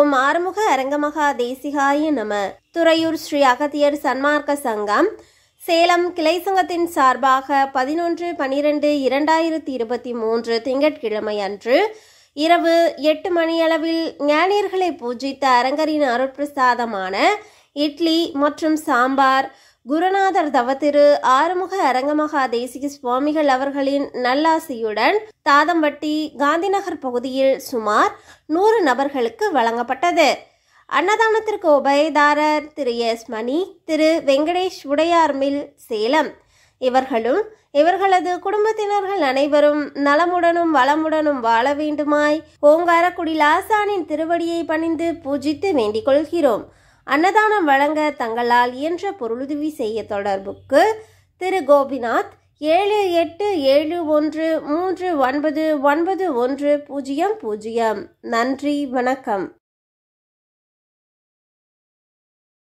ஓம் ஆறுமுக அரங்கமகா தேசிகாய நம துறையூர் ஸ்ரீ அகத்தியர் சன்மார்க்க சங்கம் சேலம் கிளை சங்கத்தின் சார்பாக பதினொன்று பனிரெண்டு இரண்டாயிரத்தி இருபத்தி மூன்று திங்கட்கிழமை அன்று இரவு எட்டு மணியளவில் ஞானியர்களை பூஜித்த அரங்கரின் அருட்பிரசாதமான இட்லி மற்றும் சாம்பார் குருநாதர் தவத்திரு ஆறுமுக அரங்கமகா தேசிக சுவாமிகள் அவர்களின் நல்லாசியுடன் தாதம்பட்டி காந்திநகர் பகுதியில் சுமார் நூறு நபர்களுக்கு வழங்கப்பட்டது அன்னதானத்திற்கு உபயதாரர் திரு எஸ் மணி திரு வெங்கடேஷ் உடையார் மில் சேலம் இவர்களும் இவர்களது குடும்பத்தினர்கள் அனைவரும் நலமுடனும் வளமுடனும் வாழ வேண்டுமாய் ஓங்காரக்குடி லாசானின் திருவடியை பணிந்து பூஜித்து வேண்டிக் கொள்கிறோம் அன்னதானம் வழங்க தங்களால் இயன்ற பொருளுதவி செய்ய தொடர்புக்கு திரு கோபிநாத் ஏழு எட்டு ஏழு ஒன்று மூன்று ஒன்பது ஒன்பது ஒன்று பூஜ்ஜியம் பூஜ்ஜியம் நன்றி வணக்கம்